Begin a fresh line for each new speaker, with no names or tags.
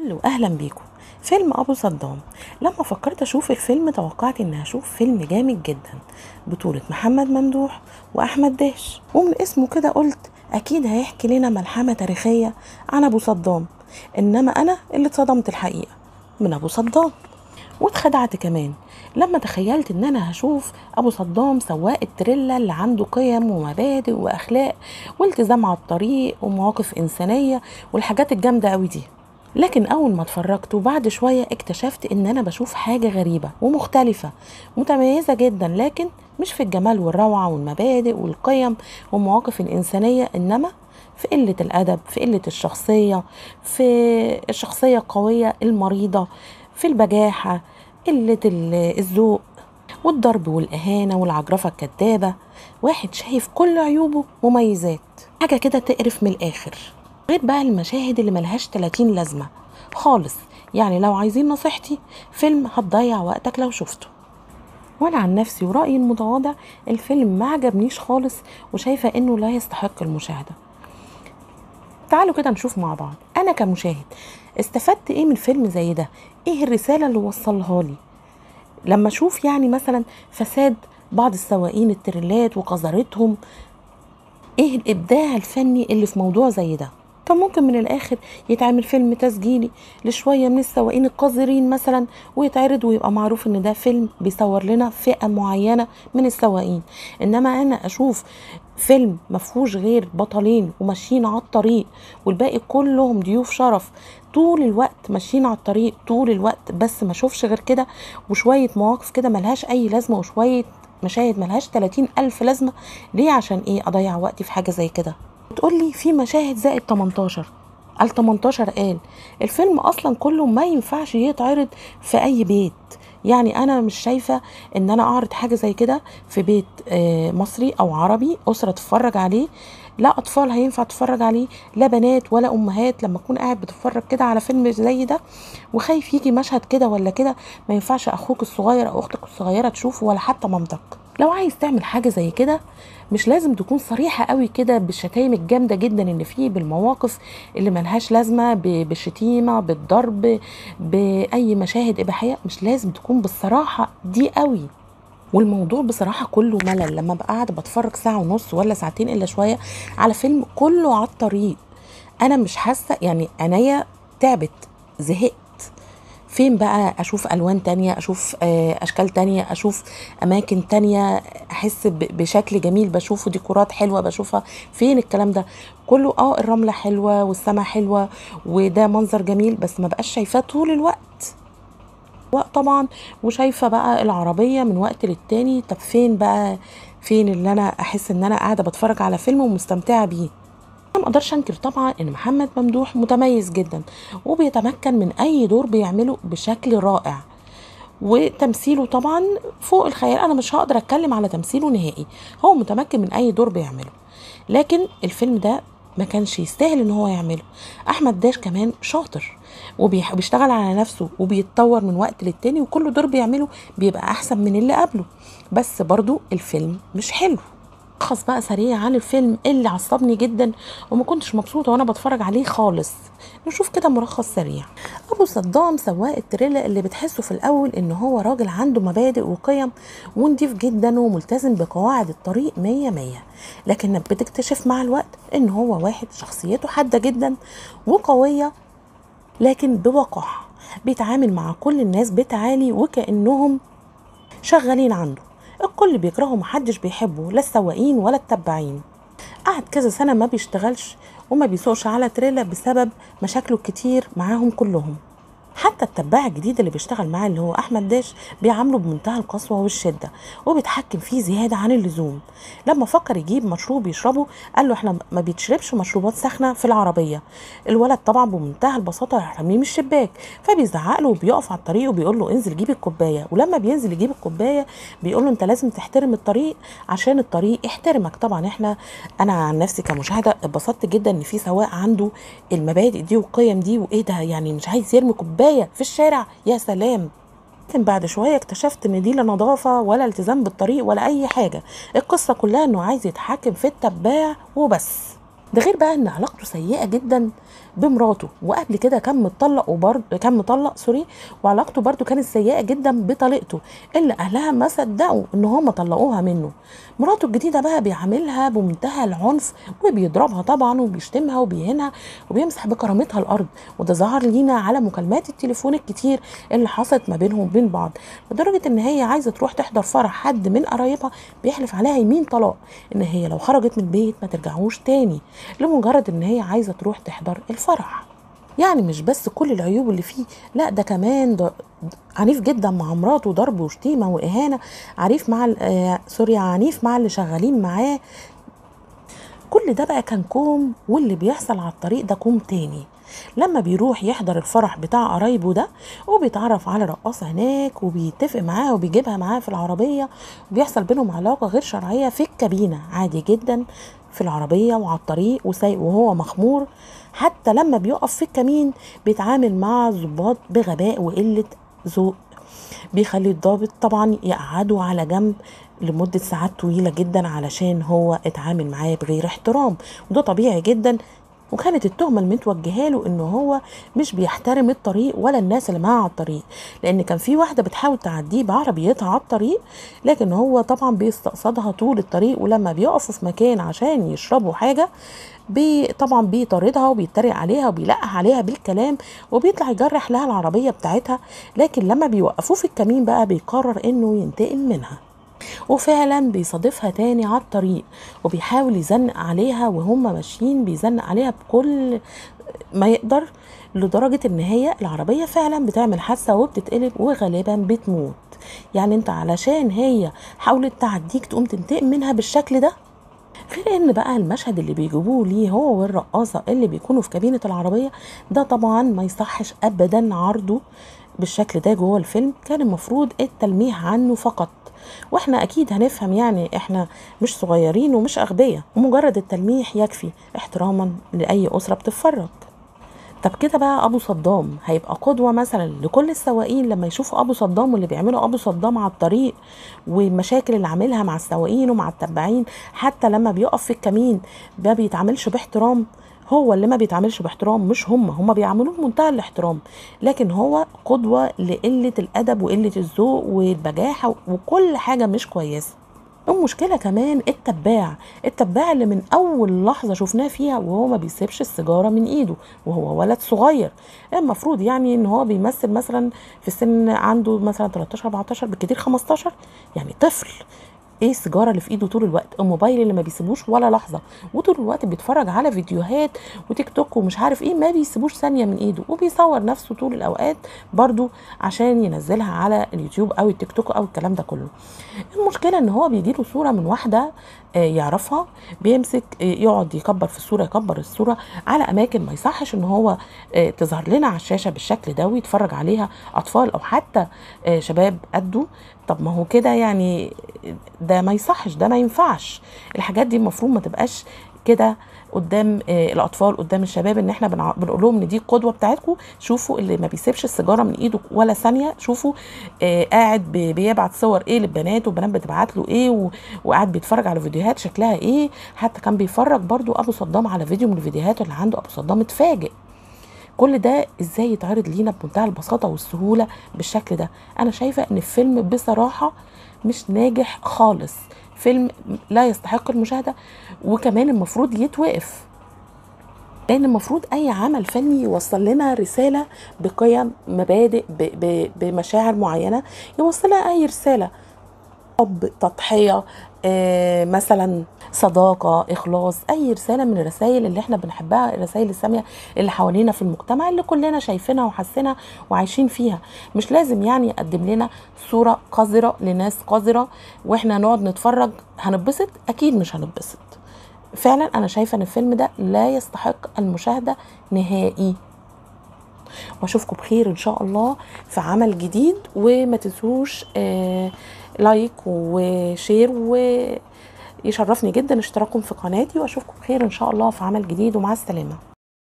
واهلا بيكم فيلم ابو صدام لما فكرت اشوف الفيلم توقعت اني هشوف فيلم جامد جدا بطولة محمد ممدوح واحمد داش ومن اسمه كده قلت اكيد هيحكي لنا ملحمة تاريخية عن ابو صدام انما انا اللي اتصدمت الحقيقة من ابو صدام واتخدعت كمان لما تخيلت ان انا هشوف ابو صدام سواق التريلا اللي عنده قيم ومبادئ واخلاق والتزام على الطريق ومواقف انسانيه والحاجات الجامده قوي دي لكن اول ما اتفرجت وبعد شويه اكتشفت ان انا بشوف حاجه غريبه ومختلفه متميزه جدا لكن مش في الجمال والروعه والمبادئ والقيم والمواقف الانسانيه انما في قله الادب في قله الشخصيه في الشخصيه القويه المريضه في البجاحه قله الذوق والضرب والاهانه والعجرفه الكدابه واحد شايف كل عيوبه مميزات حاجه كده تقرف من الاخر غير بقى المشاهد اللي ملهاش 30 لازمة خالص يعني لو عايزين نصيحتي فيلم هتضيع وقتك لو شفته وانا عن نفسي ورأيي المتواضع الفيلم ما عجبنيش خالص وشايفة انه لا يستحق المشاهدة تعالوا كده نشوف مع بعض انا كمشاهد استفدت ايه من فيلم زي ده ايه الرسالة اللي وصلها لي لما اشوف يعني مثلا فساد بعض السواقين التريلات وقذرتهم ايه الابداع الفني اللي في موضوع زي ده كان ممكن من الاخر يتعمل فيلم تسجيلي لشويه من السواقين القذرين مثلا ويتعرض ويبقى معروف ان ده فيلم بيصور لنا فئه معينه من السواقين انما انا اشوف فيلم مفهوش غير بطلين وماشيين على الطريق والباقي كلهم ضيوف شرف طول الوقت ماشيين على الطريق طول الوقت بس ما اشوفش غير كده وشويه مواقف كده ملهاش اي لازمه وشويه مشاهد ملهاش 30 ألف لازمة ليه عشان إيه أضيع وقتي في حاجة زي كده تقول لي في مشاهد زائد 18 قال 18 قال الفيلم أصلا كله ما ينفعش يتعرض في أي بيت يعني انا مش شايفه ان انا اعرض حاجه زي كده في بيت مصري او عربي اسره تتفرج عليه لا اطفال هينفع تتفرج عليه لا بنات ولا امهات لما اكون قاعد بتتفرج كده على فيلم زي ده وخايف يجي مشهد كده ولا كده ما ينفعش اخوك الصغير او اختك الصغيره تشوفه ولا حتى مامتك لو عايز تعمل حاجه زي كده مش لازم تكون صريحه قوي كده بالشتايم الجامده جدا اللي فيه بالمواقف اللي ملهاش لازمه بالشتيمه بالضرب باي مشاهد اباحيه مش لازم تكون بالصراحه دي قوي والموضوع بصراحة كله ملل لما بقى قاعدة بتفرج ساعة ونص ولا ساعتين إلا شوية على فيلم كله على الطريق أنا مش حاسة يعني عينيا تعبت زهقت فين بقى اشوف الوان تانية اشوف اشكال تانية اشوف اماكن تانية احس بشكل جميل بشوفه ديكورات حلوه بشوفها فين الكلام ده كله اه الرمله حلوه والسماء حلوه وده منظر جميل بس ما بقاش شايفاه طول الوقت وقت طبعا وشايفه بقى العربيه من وقت للتاني طب فين بقى فين اللي انا احس ان انا قاعده بتفرج على فيلم ومستمتعه بيه ما اقدرش انكر طبعا ان محمد ممدوح متميز جدا وبيتمكن من اي دور بيعمله بشكل رائع وتمثيله طبعا فوق الخيال انا مش هقدر اتكلم على تمثيله نهائي هو متمكن من اي دور بيعمله لكن الفيلم ده ما كانش يستاهل ان هو يعمله احمد داش كمان شاطر وبيشتغل على نفسه وبيتطور من وقت للتاني وكل دور بيعمله بيبقى احسن من اللي قبله بس برضو الفيلم مش حلو ملخص بقى سريع عن الفيلم اللي عصبني جدا وما كنتش مبسوطه وانا بتفرج عليه خالص نشوف كده ملخص سريع ابو صدام سواق التريلا اللي بتحسه في الاول ان هو راجل عنده مبادئ وقيم ونضيف جدا وملتزم بقواعد الطريق مية مية لكن بتكتشف مع الوقت ان هو واحد شخصيته حاده جدا وقويه لكن بوقاحه بيتعامل مع كل الناس بتعالي وكانهم شغالين عنده الكل بيكرهه محدش بيحبه لا السواقين ولا التبعين قعد كذا سنة ما بيشتغلش وما بيسوقش على تريلا بسبب مشاكله كتير معاهم كلهم حتى التباع الجديد اللي بيشتغل معاه اللي هو احمد داش بيعامله بمنتهى القسوه والشده وبيتحكم فيه زياده عن اللزوم لما فكر يجيب مشروب يشربه قال له احنا ما بيتشربش مشروبات ساخنه في العربيه الولد طبعا بمنتهى البساطه راح رميه من الشباك فبيزعق له وبيقف على الطريق وبيقول له انزل جيب الكوبايه ولما بينزل يجيب الكوبايه بيقول له انت لازم تحترم الطريق عشان الطريق يحترمك طبعا احنا انا عن نفسي كمشاهده اتبسطت جدا ان في سواق عنده المبادئ دي والقيم دي وايه ده يعني مش عايز يرمي كوبايه في الشارع يا سلام لكن بعد شويه اكتشفت ان دي لا نظافه ولا التزام بالطريق ولا اي حاجه القصه كلها انه عايز يتحكم في التباع وبس ده غير بقى ان علاقته سيئه جدا بمراته وقبل كده كان متطلق وبرضه كان مطلق سوري وعلاقته برضه كانت سيئه جدا بطليقته اللي اهلها ما صدقوا ان هم طلقوها منه مراته الجديده بقى بيعاملها بمنتهى العنف وبيضربها طبعا وبيشتمها وبيهينها وبيمسح بكرامتها الارض وده ظهر لينا على مكالمات التليفون الكتير اللي حصلت ما بينهم وبين بعض لدرجه ان هي عايزه تروح تحضر فرح حد من قرايبها بيحلف عليها يمين طلاق ان هي لو خرجت من البيت ما ترجعوش تاني لمجرد ان هي عايزه تروح تحضر الفرح يعني مش بس كل العيوب اللي فيه لا ده كمان ده عنيف جدا مع مراته ضرب وشتيمه واهانه عنيف مع ال- آه سوري عنيف مع اللي شغالين معاه كل ده بقى كان كوم واللي بيحصل على الطريق ده كوم تاني لما بيروح يحضر الفرح بتاع قرايبه ده وبيتعرف على رقاصة هناك وبيتفق معاها وبيجيبها معاه في العربية وبيحصل بينهم علاقة غير شرعية في الكابينة عادي جدا في العربية وعلى الطريق وسايق وهو مخمور حتى لما بيقف في الكمين بيتعامل مع الضباط بغباء وقلة ذوق بيخلي الضابط طبعا يقعده على جنب لمدة ساعات طويلة جدا علشان هو اتعامل معاه بغير احترام وده طبيعي جدا وكانت التهمة المتوجهة له ان هو مش بيحترم الطريق ولا الناس اللي معاه على الطريق لان كان في واحدة بتحاول تعديه بعربيتها على الطريق لكن هو طبعا بيستقصدها طول الطريق ولما بيقفوا في مكان عشان يشربوا حاجة بي طبعا بيطاردها وبيتريق عليها وبيلقح عليها بالكلام وبيطلع يجرح لها العربية بتاعتها لكن لما بيوقفوه في الكمين بقى بيقرر انه ينتقم منها وفعلا بيصادفها تاني على الطريق وبيحاول يزنق عليها وهم ماشيين بيزنق عليها بكل ما يقدر لدرجة ان هي العربية فعلا بتعمل حادثة وبتتقلب وغالبا بتموت يعني انت علشان هي حاولت تعديك تقوم تنتقم منها بالشكل ده غير ان بقى المشهد اللي بيجيبوه ليه هو والرقاصة اللي بيكونوا في كابينة العربية ده طبعا ما يصحش ابدا عرضه بالشكل ده جوه الفيلم كان المفروض التلميح عنه فقط واحنا اكيد هنفهم يعني احنا مش صغيرين ومش اغبياء ومجرد التلميح يكفي احتراما لاي اسره بتتفرج طب كده بقى ابو صدام هيبقى قدوه مثلا لكل السواقين لما يشوفوا ابو صدام واللي بيعمله ابو صدام على الطريق والمشاكل اللي عاملها مع السواقين ومع التبعين حتى لما بيقف في الكمين ما بيتعاملش باحترام هو اللي ما بيتعاملش باحترام مش هم هم بيعاملوه بمنتهى الاحترام لكن هو قدوه لقله الادب وقله الذوق والبجاحه وكل حاجه مش كويسه المشكلة كمان التباع التباع اللي من أول لحظة شفناه فيها وهو ما بيسيبش السيجارة من إيده وهو ولد صغير المفروض يعني إن هو بيمثل مثلا في سن عنده مثلا 13 14 بالكتير 15 يعني طفل ايه السيجاره اللي في ايده طول الوقت الموبايل اللي ما بيسيبوش ولا لحظه وطول الوقت بيتفرج على فيديوهات وتيك توك ومش عارف ايه ما بيسيبوش ثانيه من ايده وبيصور نفسه طول الاوقات برضو عشان ينزلها على اليوتيوب او التيك توك او الكلام ده كله المشكله ان هو بيجيله صوره من واحده آه، يعرفها بيمسك آه، يقعد يكبر في الصوره يكبر الصوره على اماكن ما يصحش ان هو آه، تظهر لنا على الشاشه بالشكل ده ويتفرج عليها اطفال او حتى آه، شباب قده طب ما هو كده يعني ده ما يصحش ده ما ينفعش الحاجات دي المفروض ما تبقاش كده قدام آه، الاطفال قدام الشباب ان احنا بنع- بنقول لهم ان دي القدوه بتاعتكم شوفوا اللي ما بيسيبش السيجاره من ايده ولا ثانيه شوفوا آه قاعد بي- بيبعت صور ايه للبنات والبنات بتبعت له ايه و... وقاعد بيتفرج على فيديوهات شكلها ايه حتى كان بيفرج برضو ابو صدام على فيديو من الفيديوهات اللي عنده ابو صدام اتفاجئ كل ده ازاي يتعرض لينا بمنتهى البساطه والسهوله بالشكل ده انا شايفه ان الفيلم بصراحه مش ناجح خالص فيلم لا يستحق المشاهده وكمان المفروض يتوقف لان المفروض اي عمل فني يوصل لنا رساله بقيم مبادئ ب- ب- بمشاعر معينه يوصلها اي رساله حب تضحيه آه، مثلا صداقه اخلاص اي رساله من الرسائل اللي احنا بنحبها الرسائل الساميه اللي حوالينا في المجتمع اللي كلنا شايفينها وحاسينها وعايشين فيها مش لازم يعني يقدم لنا صوره قذره لناس قذره واحنا نقعد نتفرج هنتبسط اكيد مش هنتبسط فعلا انا شايفه ان الفيلم ده لا يستحق المشاهده نهائي واشوفكم بخير ان شاء الله في عمل جديد وما تنسوش آه لايك وشير ويشرفني جدا اشتراككم في قناتي واشوفكم بخير ان شاء الله في عمل جديد ومع السلامه